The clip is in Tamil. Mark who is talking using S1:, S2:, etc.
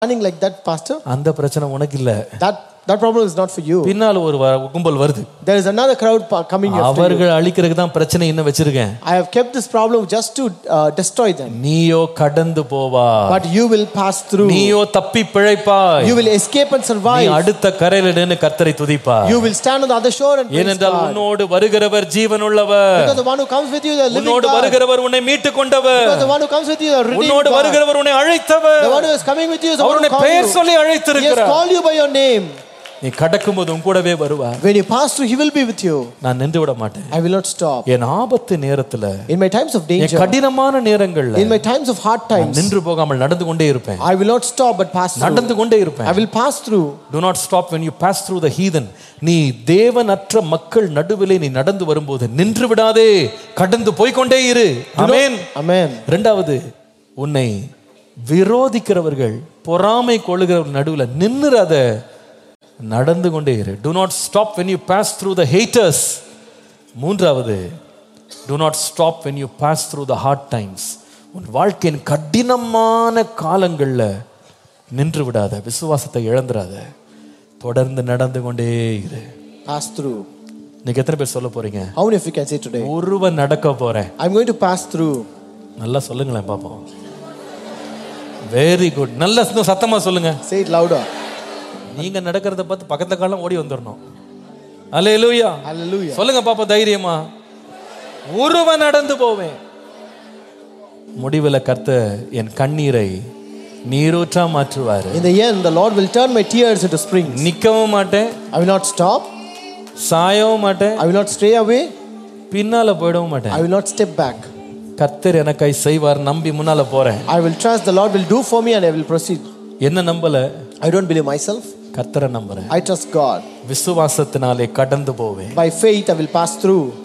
S1: running like that, Pastor.
S2: அந்த பிரச்சனை உனக்கு இல்ல
S1: That that problem is not for you.
S2: பின்னால ஒரு வ- கும்பல் வருது
S1: There is another crowd pa- coming after you.
S2: அவர்கள் அழிக்கிறதுக்கு தான் பிரச்சனை இன்னும் வச்சிருக்கேன்
S1: I have kept this problem just to uh, destroy them.
S2: நீயோ கடந்து போவா
S1: But you will pass through.
S2: நீயோ தப்பி பிழைப்பாய்
S1: You will escape and
S2: நீ
S1: survive.
S2: அடுத்த கரையில நின்னு கர்த்தரை துதிப்பா
S1: You will stand on the other shore and praise
S2: ஏனென்றால்
S1: God.
S2: உன்னோடு வருகிறவர் ஜீவனுள்ளவர்
S1: Because the one who comes with you, the living
S2: உன்னோடு
S1: God.
S2: வருகிறவர் உன்னை மீட்டு கொண்டவர்
S1: Because the one who comes with you, the redeemed
S2: உன்னோடு
S1: God.
S2: வருகிறவர் உன்னை அழைத்தவர்
S1: The one who is coming with you is the
S2: our
S1: one who
S2: உன்னை
S1: called
S2: பெயர்
S1: you.
S2: சொல்லி
S1: He has
S2: அழைத்திருக்கிறார்
S1: called you by your name.
S2: நீ கடக்கும் போது உன் கூடவே வருவார்
S1: When you pass through, He will be with you.
S2: நான் நின்று விட மாட்டேன்
S1: I will not stop.
S2: என் ஆபத்து நேரத்துல
S1: In my times of
S2: N
S1: danger,
S2: கடினமான நேரங்கள்ல
S1: in my times of hard
S2: நான்
S1: times,
S2: நின்று போகாமல் நடந்து கொண்டே இருப்பேன்
S1: I will not stop but pass through.
S2: நடந்து கொண்டே
S1: I
S2: இருப்பேன்
S1: will pass through.
S2: do not stop when you pass through the heathen நீ தேவனற்ற மக்கள் நடுவிலே நீ நடந்து வரும்போது நின்று விடாதே கடந்து போய்க்கொண்டே இரு ஆமென்
S1: Amen.
S2: ரெண்டாவது உன்னை விரோதிக்கிறவர்கள் பொறாமை கொள்ளுகிறவர்கள் நடுவுல நின்னுறாத நடந்து கொண்டே இரு do not stop when you pass through the haters மூன்றாவது do not stop when you pass through the hard times உன் வாழ்க்கையின் கடினமான காலங்கள்ல நின்று விடாத விசுவாசத்தை இழந்துடாத தொடர்ந்து நடந்து கொண்டே இரு
S1: Pass through.
S2: இன்னைக்கு எத்தனை பேர் சொல்ல போறீங்க
S1: How many of you can say today?
S2: ஒருவன் நடக்க போறேன்
S1: I'm going to pass through.
S2: நல்லா சொல்லுங்களேன் பாப்போம் வெரி குட் நல்ல இன்னும் சத்தமா சொல்லுங்க
S1: Say it louder.
S2: நீங்க நடக்கிறத பார்த்து பக்கத்துல காலம் ஓடி வந்துடணும் அல்லேலூயா
S1: Hallelujah.
S2: சொல்லுங்க பாப்பா தைரியமா ஒருவன் நடந்து போவேன் முடிவுல கர்த்த என் கண்ணீரை நீரூற்றா மாற்றுவாரு
S1: In the end, the Lord will turn my tears into springs.
S2: நிக்கவும் மாட்டேன்
S1: I will not stop.
S2: சாயவும் மாட்டேன்
S1: I will not stray away.
S2: பின்னால போயிடவும் மாட்டேன்
S1: I will not step back.
S2: கர்த்தர் எனக்காய் செய்வார் நம்பி முன்னால போறேன்
S1: I will trust the Lord will do for me and I will proceed.
S2: என்ன நம்பல
S1: I don't believe myself.
S2: கர்த்தரை நம்புறேன்
S1: I trust God.
S2: விசுவாசத்தினாலே கடந்து போவேன்
S1: By faith, I will pass through.